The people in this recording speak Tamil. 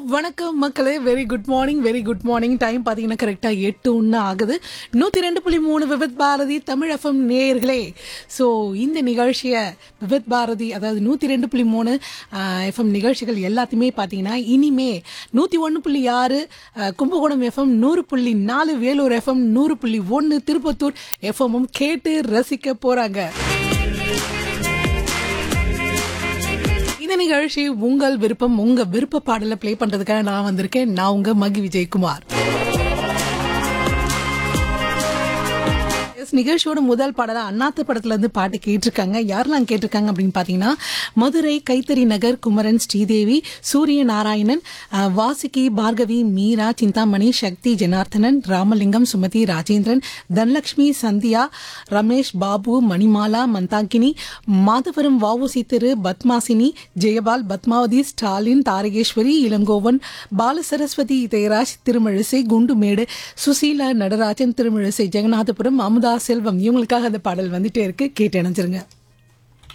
வணக்கம் மக்களே very good morning very good morning time பார்த்தீங்கன்னா கரெக்டாக எட்டு ஒன்று ஆகுது நூற்றி ரெண்டு புள்ளி மூணு விவித் பாரதி தமிழ் எஃப்எம் நேயர்களே ஸோ இந்த நிகழ்ச்சியை விவித் பாரதி அதாவது நூற்றி ரெண்டு புள்ளி மூணு எஃப்எம் நிகழ்ச்சிகள் எல்லாத்தையுமே பார்த்தீங்கன்னா இனிமே நூற்றி ஒன்று புள்ளி ஆறு அஹ், கும்பகோணம் எஃப்எம் நூறு புள்ளி நாலு வேலூர் எஃப்எம் நூறு புள்ளி ஒன்று திருப்பத்தூர் எஃப்எம்மும் கேட்டு ரசிக்க போகிறாங்க இந்த நிகழ்ச்சி உங்கள் விருப்பம் உங்க விருப்ப பாடலை ப்ளே பண்றதுக்காக நான் வந்திருக்கேன் நான் உங்க மகி விஜயகுமார் Yes, நிகழ்ச்சியோட முதல் பாடலா அண்ணாத்த படத்துல இருந்து பாட்டு கேட்டிருக்காங்க யாரெல்லாம் கேட்டிருக்காங்க அப்படின்னு பாத்தீங்கன்னா மதுரை கைத்தறி நகர் குமரன் ஸ்ரீதேவி சூரிய நாராயணன் அஹ், வாசுகி பார்கவி மீரா சிந்தாமணி சக்தி ஜனார்த்தனன் ராமலிங்கம் சுமதி ராஜேந்திரன் தனலட்சுமி சந்தியா ரமேஷ் பாபு மணிமாலா மந்தாகினி மாதவரம் வாவுசி திரு பத்மாசினி ஜெயபால் பத்மாவதி ஸ்டாலின் தாரகேஸ்வரி இளங்கோவன் பாலசரஸ்வதி இதயராஜ் திருமழிசை குண்டுமேடு சுசீலா நடராஜன் திருமழிசை ஜெகநாதபுரம் அமுதா செல்வம் இவங்களுக்காக அந்த பாடல் வந்துட்டே இருக்கு கேட்டு இணைஞ்சிருங்க